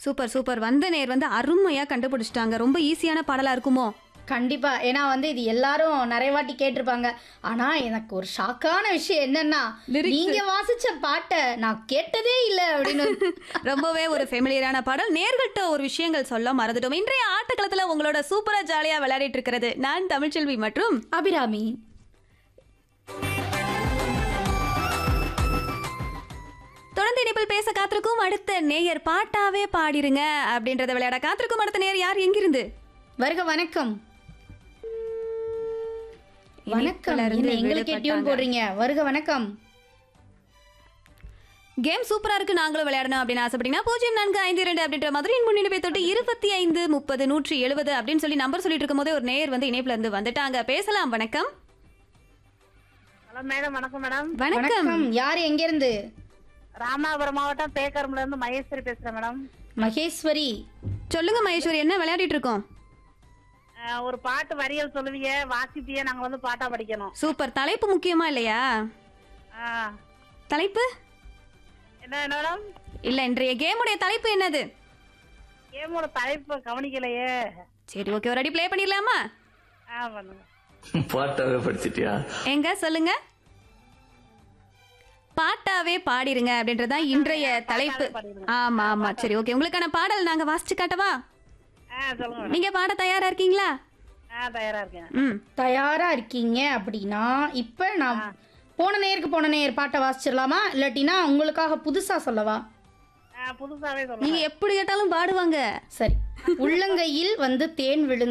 Super super வந்த நேர் வந்து அருமையா கண்டுபிடிச்சிட்டாங்க ரொம்ப ஈஸியான பாடலா இருக்குமோ கண்டிப்பா ஏன்னா வந்து இது எல்லாரும் நிறைய வாட்டி கேட்டிருப்பாங்க ஆனா எனக்கு ஒரு ஷாக்கான விஷயம் என்னன்னா Lyrics. நீங்க வாசிச்ச பாட்டை நான் கேட்டதே இல்ல அப்படின்னு ரொம்பவே ஒரு ஃபெமிலியரான பாடல் நேர்கள்ட்ட ஒரு விஷயங்கள் சொல்ல மறந்துட்டோம் இன்றைய ஆட்டக்களத்துல உங்களோட சூப்பரா ஜாலியா விளையாடிட்டு இருக்கிறது நான் தமிழ்ச்செல்வி மற்றும் அபிராமி தொடர்ந்து இணைப்பில் பேச காத்திருக்கும் அடுத்த நேயர் பாட்டாவே பாடிருங்க அப்படின்றத விளையாட காத்திருக்கும் அடுத்த நேயர் யார் எங்கிருந்து வருக வணக்கம் வணக்கம் இணைப்புல இருந்து என்ன எங்களுக்கே டியூன் விடுபட்டாங்க. போடுறீங்க வருக வணக்கம் கேம் சூப்பரா இருக்கு நாங்களும் விளையாடணும் அப்படின்னு ஆசைப்பட்டீங்கன்னா பூஜ்ஜியம் நான்கு ஐந்து இரண்டு அப்படின்ற மாதிரி முன்னிலை தொட்டு இருபத்தி ஐந்து முப்பது நூற்றி எழுபது அப்படின்னு சொல்லி நம்பர் சொல்லிட்டு இருக்கும் போதே ஒரு நேயர் வந்து இணைப்புல இருந்து வந்துட்டாங்க பேசலாம் வணக்கம் ஹலோ மேடம் வணக்கம் மேடம் வணக்கம் வணக்கம் யார் எங்க இருந்து ராமநாதபுரம் மாவட்டம் பேக்கரம்ல இருந்து மகேஸ்வரி பேசுறேன் மேடம் மகேஸ்வரி சொல்லுங்க மகேஸ்வரி என்ன விளையாடிட்டு இருக்கோம் அஹ், ஒரு பாட்டு வரியல் சொல்லுவிய வாசிப்பிய நாங்க வந்து பாட்டா படிக்கணும் சூப்பர் தலைப்பு முக்கியமா இல்லையா அஹ், தலைப்பு என்ன மேடம் இல்ல இன்றைய கேமுடைய தலைப்பு என்னது கேமோட தலைப்பு கவனிக்கலையே சரி ஓகே ஒரு அடி ப்ளே பண்ணிடலாமா ஆ பண்ணுங்க பாட்டாவே படிச்சிட்டியா எங்க சொல்லுங்க பாட்டாவே பாடிருங்க அப்படின்றதுதான் இன்றைய தலைப்பு ஆமா ஆமா சரி ஓகே உங்களுக்கான பாடல் நாங்க வாசிச்சு காட்டவா ஆ சொல்லுங்க மேடம் நீங்க பாட தயாரா இருக்கீங்களா ஆ தயாரா இருக்கேன் ம் தயாரா இருக்கீங்க அப்படின்னா இப்ப நான் போன நேருக்கு போன நேர் பாட்டை வாசிச்சிடலாமா இல்லாட்டினா உங்களுக்காக புதுசா சொல்லவா ஆ புதுசாவே சொல்லுங்க நீங்க எப்படி கேட்டாலும் பாடுவாங்க சரி உள்ளங்கையில் வந்து தேன் விழுந்து